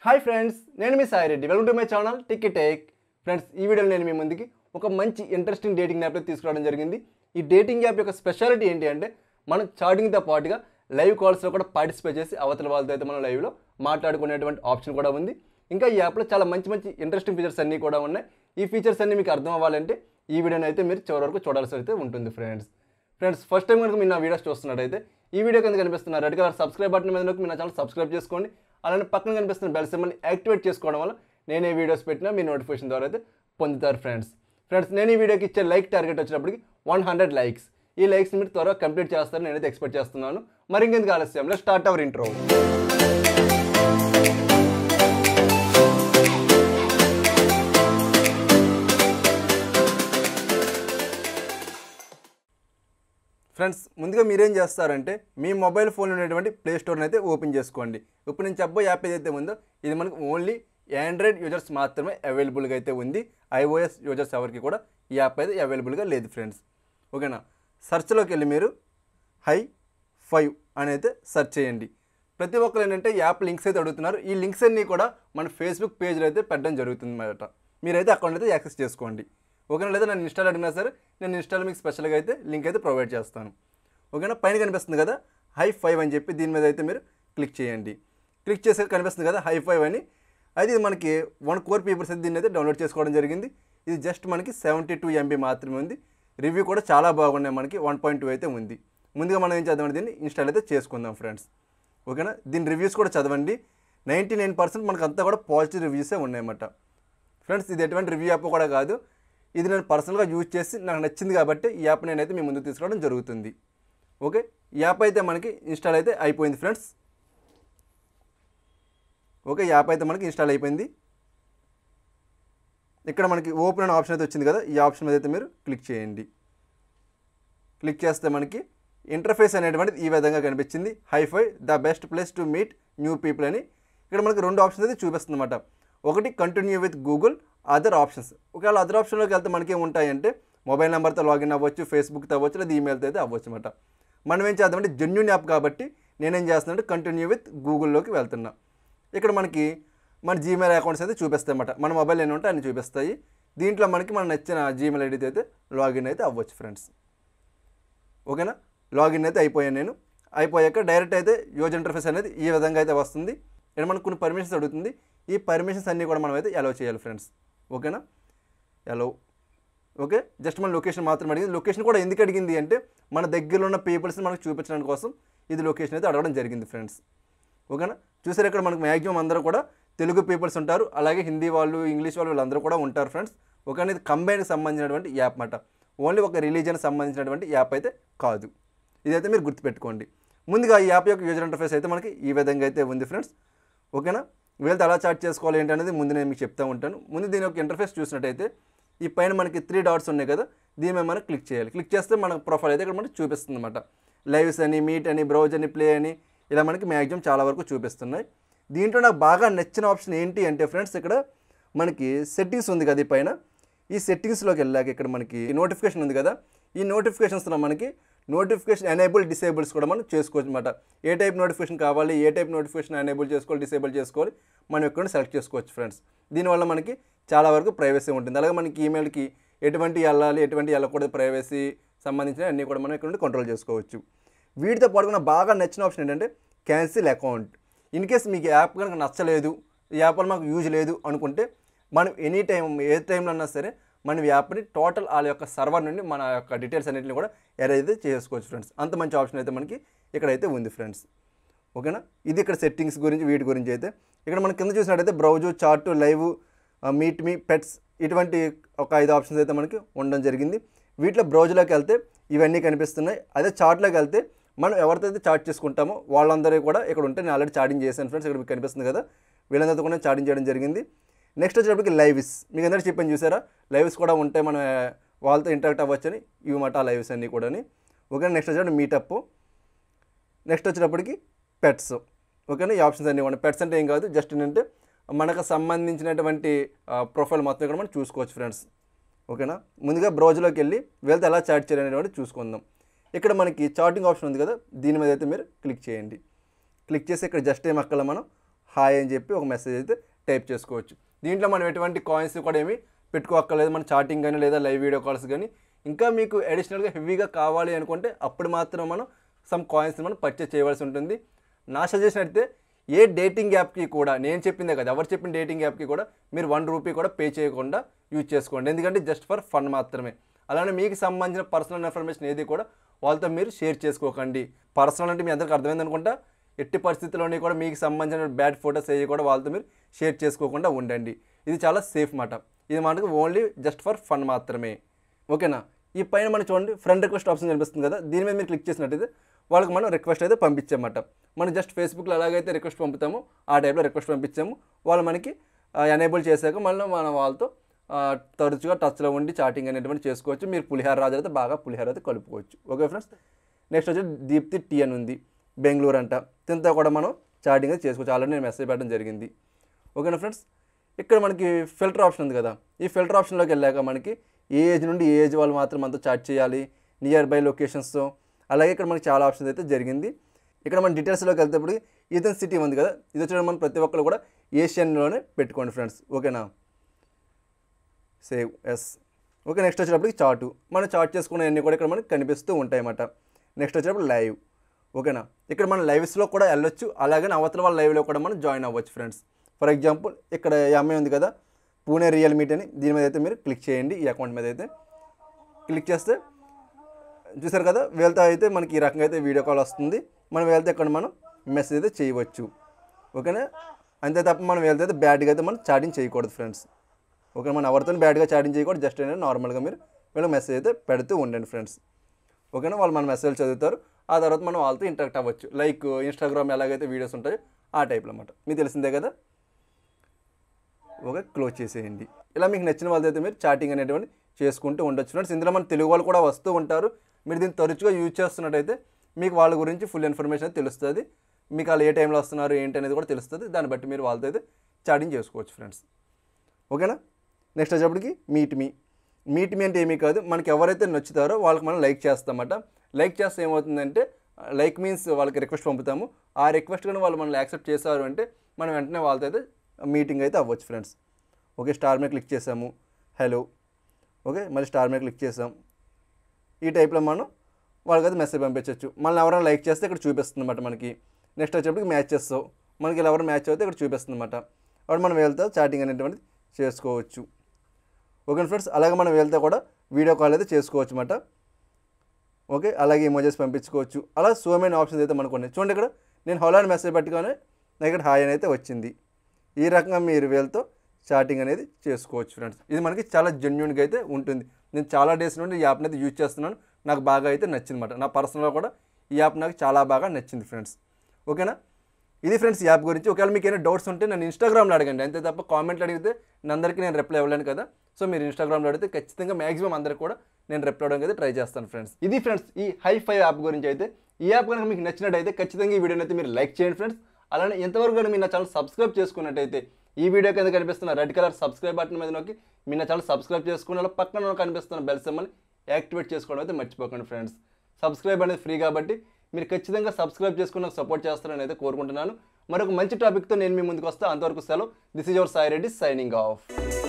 hi friends నేను మీ Sai Reddy welcome to my channel tick take friends ఈ వీడియోలో నేను మీ ముందుకి ఒక మంచి ఇంట్రెస్టింగ్ డేటింగ్ యాప్ తీసుకురావడం జరిగింది ఈ డేటింగ్ యాప్ యొక్క స్పెషాలిటీ ఏంటి అంటే మనం చాటింగ్తో పాటుగా లైవ్ కాల్స్లో కూడా పార్టిసిపేట్ చేసి అవతల వాళ్ళతో అయితే మనం లైవ్లో మాట్లాడుకునేటువంటి ఆప్షన్ కూడా ఉంది ఇంకా ఈ యాప్లో చాలా మంచి మంచి ఇంట్రెస్టింగ్ ఫీచర్స్ అన్నీ కూడా ఉన్నాయి ఈ ఫీచర్స్ అన్నీ మీకు అర్థం అవ్వాలంటే ఈ వీడియోని అయితే మీరు చివరి వరకు చూడాల్సి అయితే ఉంటుంది ఫ్రెండ్స్ ఫ్రెండ్స్ ఫస్ట్ టైం కనుక మీరు నా వీడియోస్ చూస్తున్నట్టయితే ఈ వీడియో కింద కనిపిస్తున్న రెడ్ కలర్ సబ్స్క్రైబ్ బటన్ మీద నొక్కి మీ నా ఛానల్ సబ్స్క్రైబ్ చేసుకోండి అలానే పక్కన కనిపిస్తున్న బెల్ సింబల్ని యాక్టివేట్ చేసుకోవడం వల్ల నేను ఏ వీడియోస్ పెట్టినా మీ నోటిఫికేషన్ ద్వారా అయితే పొందుతారు ఫ్రెండ్స్ ఫ్రెండ్స్ నేను ఈ వీడియోకి ఇచ్చే లైక్ టార్గెట్ వచ్చినప్పటికి వన్ హండ్రెడ్ లైక్స్ ఈ లైక్స్ మీరు త్వరగా కంప్లీట్ చేస్తారని నేనైతే ఎక్స్పెక్ట్ చేస్తున్నాను మరి ఇంకెందుకు ఆలస్యం స్టార్ట్ అవర్ ఇంట్రో ఫ్రెండ్స్ ముందుగా మీరేం చేస్తారంటే మీ మొబైల్ ఫోన్లో ఉన్నటువంటి ప్లే స్టోర్ని అయితే ఓపెన్ చేసుకోండి ఇప్పుడు నేను చెప్పబోయే యాప్ ఏదైతే ఉందో ఇది మనకు ఓన్లీ ఆండ్రాయిడ్ యూజర్స్ మాత్రమే అవైలబుల్గా అయితే ఉంది ఐఓఎస్ యూజర్స్ ఎవరికి కూడా ఈ యాప్ అయితే అవైలబుల్గా లేదు ఫ్రెండ్స్ ఓకేనా సెర్చ్లోకి వెళ్ళి మీరు హై ఫైవ్ అని అయితే సెర్చ్ చేయండి ప్రతి ఒక్కరు ఏంటంటే ఈ యాప్ లింక్స్ అయితే అడుగుతున్నారు ఈ లింక్స్ అన్నీ కూడా మన ఫేస్బుక్ పేజ్లో అయితే పెట్టడం జరుగుతుంది అన్నమాట మీరైతే అకౌంట్ అయితే యాక్సెస్ చేసుకోండి ఓకేనా లేదా నేను ఇన్స్టాల్ అడిగినా సరే నేను ఇన్స్టాల్ మీకు స్పెషల్గా అయితే లింక్ అయితే ప్రొవైడ్ చేస్తాను ఓకేనా పైన కనిపిస్తుంది కదా హై ఫైవ్ అని చెప్పి దీని మీద అయితే మీరు క్లిక్ చేయండి క్లిక్ చేసే కనిపిస్తుంది కదా హై ఫైవ్ అని అయితే ఇది మనకి వన్ కోర్ పీపుల్స్ అయితే దీన్ని అయితే డౌన్లోడ్ చేసుకోవడం జరిగింది ఇది జస్ట్ మనకి సెవెంటీ టూ ఎంబీ మాత్రమే ఉంది రివ్యూ కూడా చాలా బాగున్నాయి మనకి వన్ పాయింట్ టూ అయితే ఉంది ముందుగా మనం ఏం చేద్దాం దీన్ని ఇన్స్టాల్ అయితే చేసుకుందాం ఫ్రెండ్స్ ఓకేనా దీని రివ్యూస్ కూడా చదవండి నైంటీ నైన్ పర్సెంట్ మనకు అంతా కూడా పాజిటివ్ రివ్యూసే ఉన్నాయన్నమాట ఫ్రెండ్స్ ఇది ఎటువంటి రివ్యూ యాప్ కూడా కాదు ఇది నేను పర్సనల్గా యూజ్ చేసి నాకు నచ్చింది కాబట్టి ఈ యాప్ నేనైతే మీ ముందుకు తీసుకురావడం జరుగుతుంది ఓకే ఈ యాప్ అయితే మనకి ఇన్స్టాల్ అయితే అయిపోయింది ఫ్రెండ్స్ ఓకే ఈ యాప్ అయితే మనకి ఇన్స్టాల్ అయిపోయింది ఇక్కడ మనకి ఓపెన్ అనే ఆప్షన్ అయితే వచ్చింది కదా ఈ ఆప్షన్ మీద అయితే మీరు క్లిక్ చేయండి క్లిక్ చేస్తే మనకి ఇంటర్ఫేస్ అనేటువంటిది ఈ విధంగా కనిపించింది hi five the best place to meet new people అని ఇక్కడ మనకి రెండు ఆప్షన్స్ అయితే చూపిస్తుంది అనమాట ఒకటి continue with Google other options ఒకవేళ అదర్ ఆప్షన్లోకి వెళ్తే మనకి ఏముంటాయంటే మొబైల్ నెంబర్తో లాగిన్ అవ్వచ్చు ఫేస్బుక్తో అవ్వచ్చు లేదా ఈమెయిల్తో అయితే అవ్వచ్చు అనమాట మనం ఏం చేద్దామంటే జెన్యున్ యాప్ కాబట్టి నేనేం చేస్తున్నానంటే కంటిన్యూ విత్ గూగుల్లోకి వెళ్తున్నా ఇక్కడ మనకి మన జీమెయిల్ అకౌంట్స్ అయితే చూపిస్తాయి అన్నమాట మన మొబైల్ ఎన్ని ఉంటే అన్ని చూపిస్తాయి దీంట్లో మనకి మన నచ్చిన జీమెయిల్ ఐడితో అయితే లాగిన్ అయితే అవ్వచ్చు ఫ్రెండ్స్ ఓకేనా లాగిన్ అయితే అయిపోయాను నేను అయిపోయాక డైరెక్ట్ అయితే యూజ్ ఇంటర్ఫేస్ అనేది ఈ విధంగా అయితే వస్తుంది ఇక్కడ మనకు కొన్ని పర్మిషన్స్ అడుగుతుంది ఈ పర్మిషన్స్ అన్నీ కూడా మనం అయితే అలౌ చేయాలి ఫ్రెండ్స్ ఓకేనా అలౌ ఓకే జస్ట్ మన లొకేషన్ మాత్రం అడిగింది లొకేషన్ కూడా ఎందుకు అడిగింది అంటే మన దగ్గరలో ఉన్న పీపుల్స్ని మనకు చూపించడం కోసం ఇది లొకేషన్ అయితే అడగడం జరిగింది ఫ్రెండ్స్ ఓకేనా చూసారు ఇక్కడ మనకు మ్యాక్సిమం అందరూ కూడా తెలుగు పీపుల్స్ ఉంటారు అలాగే హిందీ వాళ్ళు ఇంగ్లీష్ వాళ్ళు వీళ్ళందరూ కూడా ఉంటారు ఫ్రెండ్స్ ఓకే ఇది కంబైన్కి సంబంధించినటువంటి యాప్ మాట ఓన్లీ ఒక రిలీజియన్ సంబంధించినటువంటి యాప్ అయితే కాదు ఇదైతే మీరు గుర్తుపెట్టుకోండి ముందుగా ఈ యాప్ యొక్క యూజర్ ఇంటర్ఫేస్ అయితే మనకి ఈ విధంగా అయితే ఉంది ఫ్రెండ్స్ ఓకేనా వీళ్ళతో ఎలా చాట్ చేసుకోవాలి ఏంటి అనేది ముందు నేను మీకు చెప్తా ఉంటాను ముందు దీని యొక్క ఇంటర్ఫేస్ చూసినట్టయితే ఈ పైన మనకి త్రీ డాట్స్ ఉన్నాయి కదా దీని మీద మనం క్లిక్ చేయాలి క్లిక్ చేస్తే మన ప్రొఫైల్ అయితే ఇక్కడ మనకి చూపిస్తుంది అనమాట లైవ్స్ అని మీట్ అని బ్రౌజ్ అని ప్లే అని ఇలా మనకి మ్యాక్సిమం చాలా వరకు చూపిస్తున్నాయి దీంట్లో నాకు బాగా నచ్చిన ఆప్షన్ ఏంటి అంటే ఫ్రెండ్స్ ఇక్కడ మనకి సెట్టింగ్స్ ఉంది కదా ఈ పైన ఈ సెట్టింగ్స్లోకి వెళ్ళాక ఇక్కడ మనకి నోటిఫికేషన్ ఉంది కదా ఈ నోటిఫికేషన్స్లో మనకి నోటిఫికేషన్ ఎనేబుల్ డిసేబుల్స్ కూడా మనం చేసుకోవచ్చు అనమాట ఏ టైప్ నోటిఫికేషన్ కావాలి ఏ టైప్ నోటిఫికేషన్ ఎనేబుల్ చేసుకోవాలి డిసేబుల్ చేసుకోవాలి మనం ఇక్కడ సెలెక్ట్ చేసుకోవచ్చు ఫ్రెండ్స్ దీనివల్ల మనకి చాలా వరకు ప్రైవసీ ఉంటుంది అలాగే మనకి ఈమెయిల్కి ఎటువంటి వెళ్ళాలి ఎటువంటి వెళ్ళకూడదు ప్రైవసీ సంబంధించిన అన్నీ కూడా మనం ఇక్కడ నుండి కంట్రోల్ చేసుకోవచ్చు వీటితో పాటు నాకు బాగా నచ్చిన ఆప్షన్ ఏంటంటే క్యాన్సిల్ అకౌంట్ ఇన్ కేస్ మీకు యాప్ కనుక నచ్చలేదు ఈ యాప్ వల్ల మాకు యూజ్ లేదు అనుకుంటే మనం ఎనీ టైం ఏ టైంలో అన్నా సరే మనం ఈ యాప్ని టోటల్ వాళ్ళ యొక్క సర్వర్ నుండి మన యొక్క డీటెయిల్స్ అన్నింటిని కూడా ఎరైతే చేసుకోవచ్చు ఫ్రెండ్స్ అంత మంచి ఆప్షన్ అయితే మనకి ఇక్కడైతే ఉంది ఫ్రెండ్స్ ఓకేనా ఇది ఇక్కడ సెట్టింగ్స్ గురించి వీటి గురించి అయితే ఇక్కడ మనం కింద చూసినట్టయితే browse chat live meet me pets ఇటువంటి ఒక ఐదు ఆప్షన్స్ అయితే మనకి ఉండడం జరిగింది వీటిలో బ్రౌజ్లోకి వెళ్తే ఇవన్నీ కనిపిస్తున్నాయి అదే చార్ట్లోకి వెళ్తే మనం ఎవరితో అయితే చాట్ చేసుకుంటామో వాళ్ళందరూ కూడా ఇక్కడ ఉంటే నేను ఆల్రెడీ చాటింగ్ చేశాను ఫ్రెండ్స్ ఇక్కడ మీకు కనిపిస్తుంది కదా వీళ్ళందరితో కూడా చాటింగ్ చేయడం జరిగింది నెక్స్ట్ వచ్చేటప్పటికి లైవ్స్ మీకు అందరూ చెప్పాను చూసారా లైవ్స్ కూడా ఉంటాయి మనం వాళ్ళతో ఇంటరాక్ట్ అవ్వచ్చని ఇవి మాట లైవ్స్ అన్నీ కూడా ఓకే నెక్స్ట్ వచ్చేటప్పుడు మీటప్ నెక్స్ట్ వచ్చేటప్పటికి పెట్స్ ఓకేనా ఈ ఆప్షన్స్ అన్నీ ఉన్నాయి పెట్స్ అంటే ఏం కాదు జస్ట్ ఏంటంటే మనకు సంబంధించినటువంటి ప్రొఫైల్ మొత్తం ఇక్కడ మనం చూసుకోవచ్చు ఫ్రెండ్స్ ఓకేనా ముందుగా బ్రౌజ్లోకి వెళ్ళి వీళ్ళతో ఎలా చాట్ చేయాలనేటువంటి చూసుకుందాం ఇక్కడ మనకి చాటింగ్ ఆప్షన్ ఉంది కదా దీని మీద అయితే మీరు క్లిక్ చేయండి క్లిక్ చేసి ఇక్కడ జస్ట్ ఏం అక్కల మనం హాయ్ అని చెప్పి ఒక మెసేజ్ అయితే టైప్ చేసుకోవచ్చు దీంట్లో మనం ఎటువంటి కాయిన్స్ కూడా ఏమి పెట్టుకోక్కర్లేదు మన చాటింగ్ కానీ లేదా లైవ్ వీడియో కాల్స్ కానీ ఇంకా మీకు అడిషనల్గా హెవీగా కావాలి అనుకుంటే అప్పుడు మాత్రం మనం సమ్ కాయిన్స్ మనం పర్చేస్ చేయవలసి ఉంటుంది నా సజెషన్ అయితే ఏ డేటింగ్ యాప్కి కూడా నేను చెప్పిందే కదా ఎవరు చెప్పిన డేటింగ్ యాప్కి కూడా మీరు వన్ రూపీ కూడా పే చేయకుండా యూజ్ చేసుకోండి ఎందుకంటే జస్ట్ ఫర్ ఫన్ మాత్రమే అలానే మీకు సంబంధించిన పర్సనల్ ఇన్ఫర్మేషన్ ఏది కూడా వాళ్ళతో మీరు షేర్ చేసుకోకండి పర్సనల్ అంటే మీ అందరికి అర్థమైంది అనుకుంటా ఎట్టి పరిస్థితుల్లోని కూడా మీకు సంబంధించిన బ్యాడ్ ఫొటోస్ ఏవి కూడా వాళ్ళతో మీరు షేర్ చేసుకోకుండా ఉండండి ఇది చాలా సేఫ్ మాట ఇది మనకు ఓన్లీ జస్ట్ ఫర్ ఫన్ మాత్రమే ఓకేనా ఈ పైన మనం చూడండి ఫ్రెండ్ రిక్వెస్ట్ ఆప్షన్ కనిపిస్తుంది కదా దీని మీద మీరు క్లిక్ చేసినట్టయితే వాళ్ళకి మనం రిక్వెస్ట్ అయితే పంపించామన్నమాట మనం జస్ట్ ఫేస్బుక్లో ఎలాగైతే రిక్వెస్ట్ పంపుతామో ఆ టైప్లో రిక్వెస్ట్ పంపించాము వాళ్ళు మనకి ఎనేబుల్ చేశాక మళ్ళీ మనం వాళ్ళతో ఆ, తరచుగా టచ్లో ఉండి చాటింగ్ అనేటువంటి చేసుకోవచ్చు మీరు పులిహార రాజు అయితే బాగా పులిహార అయితే కలుపుకోవచ్చు ఓకే ఫ్రెండ్స్ నెక్స్ట్ వచ్చి దీప్తి టీ అని ఉంది బెంగళూరు అంట దీంతో కూడా మనం చాటింగ్ అయితే చేసుకోవచ్చు ఆల్రెడీ నేను మెసేజ్ పెట్టడం జరిగింది ఓకేనా ఫ్రెండ్స్ ఇక్కడ మనకి ఫిల్టర్ ఆప్షన్ ఉంది కదా ఈ ఫిల్టర్ ఆప్షన్లోకి వెళ్ళాక మనకి ఏ ఏజ్ నుండి ఏ ఏజ్ వాళ్ళు మాత్రం మనతో చాట్ చేయాలి నియర్ బై లొకేషన్స్తో అలాగే ఇక్కడ మనకి చాలా ఆప్షన్స్ అయితే జరిగింది ఇక్కడ మన డీటెయిల్స్లోకి వెళ్తేప్పుడు ఈథన్ సిటీ ఉంది కదా ఇది వచ్చి మనం ప్రతి ఒక్కరు కూడా ఏషియన్లోనే పెట్టుకోండి ఫ్రెండ్స్ ఓకేనా సేవ్ ఎస్ ఓకే నెక్స్ట్ వచ్చేటప్పటికి చాటు మనం చాట్ చేసుకునేవన్నీ కూడా ఇక్కడ మనకి కనిపిస్తూ ఉంటాయి అన్నమాట నెక్స్ట్ వచ్చేటప్పుడు లైవ్ ఓకేనా ఇక్కడ మనం లైవ్స్లో కూడా వెళ్ళొచ్చు అలాగే అవతల వాళ్ళ లైవ్లో కూడా మనం జాయిన్ అవ్వచ్చు ఫ్రెండ్స్ ఫర్ ఎగ్జాంపుల్ ఇక్కడ ఈ అమ్మాయి ఉంది కదా పూణే రియల్ మీట్ అని దీని మీద అయితే మీరు క్లిక్ చేయండి ఈ అకౌంట్ మీద అయితే క్లిక్ చేస్తే చూసారు కదా వీళ్ళతో అయితే మనకి ఈ రకంగా అయితే వీడియో కాల్ వస్తుంది మనం వెళ్తే ఇక్కడ మనం మెసేజ్ అయితే చేయవచ్చు ఓకేనా అంతే తప్ప మనం వెళ్తే అయితే బ్యాడ్గా అయితే మనం చాటింగ్ చేయకూడదు ఫ్రెండ్స్ ఓకే మనం ఎవరితో బ్యాడ్గా చాటింగ్ చేయకూడదు జస్ట్ ఏంటంటే నార్మల్గా మీరు వీళ్ళకి మెసేజ్ అయితే పెడుతూ ఉండండి ఫ్రెండ్స్ ఓకేనా వాళ్ళు మన మెసేజ్ చదువుతారు ఆ తర్వాత మనం వాళ్ళతో ఇంటరాక్ట్ అవ్వచ్చు లైక్ ఇన్స్టాగ్రామ్ ఎలాగైతే వీడియోస్ ఉంటాయో ఆ టైప్లో అనమాట మీకు తెలిసిందే కదా ఓకే క్లోజ్ చేసేయండి ఇలా మీకు నచ్చిన వాళ్ళతో అయితే మీరు చాటింగ్ అనేటువంటి చేసుకుంటూ ఉండొచ్చు ఫ్రెండ్స్ ఇందులో మన తెలుగు వాళ్ళు కూడా వస్తూ ఉంటారు మీరు దీన్ని తరచుగా యూజ్ చేస్తున్నట్టయితే మీకు వాళ్ళ గురించి ఫుల్ ఇన్ఫర్మేషన్ తెలుస్తుంది మీకు వాళ్ళు ఏ టైంలో వస్తున్నారు ఏంటి అనేది కూడా తెలుస్తుంది దాన్ని బట్టి మీరు వాళ్ళతో అయితే చాటింగ్ చేసుకోవచ్చు ఫ్రెండ్స్ ఓకేనా నెక్స్ట్ వచ్చేప్పటికి మీట్ మీ మీట్ మీ అంటే ఏమీ కాదు మనకి ఎవరైతే నచ్చుతారో వాళ్ళకి మనం లైక్ చేస్తామట లైక్ చేస్తే ఏమవుతుందంటే లైక్ మీన్స్ వాళ్ళకి రిక్వెస్ట్ పంపుతాము ఆ రిక్వెస్ట్ కానీ వాళ్ళు మనల్ని యాక్సెప్ట్ చేశారు అంటే మనం వెంటనే వాళ్ళతో అయితే మీటింగ్ అయితే అవ్వచ్చు ఫ్రెండ్స్ ఓకే స్టార్ మీద క్లిక్ చేసాము హలో ఓకే మళ్ళీ స్టార్ మీద క్లిక్ చేసాం ఈ టైప్లో మనం వాళ్ళకైతే మెసేజ్ పంపించవచ్చు మనల్ని ఎవరైనా లైక్ చేస్తే ఇక్కడ చూపిస్తుంది అనమాట మనకి నెక్స్ట్ వచ్చేప్పటికి మ్యాచ్ చేస్తావు మనకి ఇలా ఎవరైనా మ్యాచ్ అయితే ఇక్కడ చూపిస్తుంది అనమాట అప్పుడు మనం వెళ్తే చాటింగ్ అనేటువంటిది చేసుకోవచ్చు ఓకే ఫ్రెండ్స్ అలాగే మనం వెళ్తే కూడా వీడియో కాల్ అయితే చేసుకోవచ్చు అనమాట ఓకే అలాగే ఇమోజెస్ పంపించుకోవచ్చు అలా సో మెనీ ఆప్షన్స్ అయితే మనకు ఉన్నాయి చూడండి ఇక్కడ నేను హలో అని మెసేజ్ పెట్టుకొని నాకు ఇక్కడ హాయ్ అని అయితే వచ్చింది ఈ రకంగా మీరు వీళ్ళతో చాటింగ్ అనేది చేసుకోవచ్చు ఫ్రెండ్స్ ఇది మనకి చాలా జెన్యున్గా అయితే ఉంటుంది నేను చాలా డేస్ నుండి ఈ యాప్ని అయితే యూజ్ చేస్తున్నాను నాకు బాగా అయితే నచ్చింది అనమాట నా పర్సనల్గా కూడా ఈ యాప్ నాకు చాలా బాగా నచ్చింది ఫ్రెండ్స్ ఓకేనా ఇది ఫ్రెండ్స్ ఈ యాప్ గురించి ఒకవేళ మీకు ఏమైనా డౌట్స్ ఉంటే నన్ను ఇన్స్టాగ్రామ్లో అడగండి అంతే తప్ప కామెంట్లు అడిగితే నేను అందరికీ నేను రిప్లై ఇవ్వలేను కదా సో మీరు ఇన్స్టాగ్రామ్లో అడిగితే ఖచ్చితంగా మాక్సిమం అందరికి కూడా నేను రిప్లై ఇవ్వడానికి అయితే ట్రై చేస్తాను ఫ్రెండ్స్ ఇది ఫ్రెండ్స్ ఈ హై ఫై యాప్ గురించి అయితే ఈ యాప్ కనుక మీకు నచ్చినట్టయితే ఖచ్చితంగా ఈ వీడియోని అయితే మీరు లైక్ చేయండి ఫ్రెండ్స్ అలానే ఎంతవరకు కానీ మీరు నా ఛానల్ సబ్స్క్రైబ్ చేసుకున్నట్టయితే ఈ వీడియో కింద కనిపిస్తున్న రెడ్ కలర్ సబ్స్క్రైబ్ బటన్ మీద నొక్కి మీ నా ఛానల్ సబ్స్క్రైబ్ చేసుకుని అలా పక్కన కనిపిస్తున్న బెల్ సింబల్ యాక్టివేట్ చేసుకోవడం అయితే మర్చిపోకండి ఫ్రెండ్స్ సబ్స్క్రైబ్ అనేది ఫ్రీ కాబట్టి మీరు ఖచ్చితంగా సబ్స్క్రైబ్ చేసుకుని నాకు సపోర్ట్ చేస్తారని అయితే కోరుకుంటున్నాను మరొక మంచి టాపిక్తో నేను మీ ముందుకు వస్తా అంతవరకు సెలవు this is your Sai Reddy signing of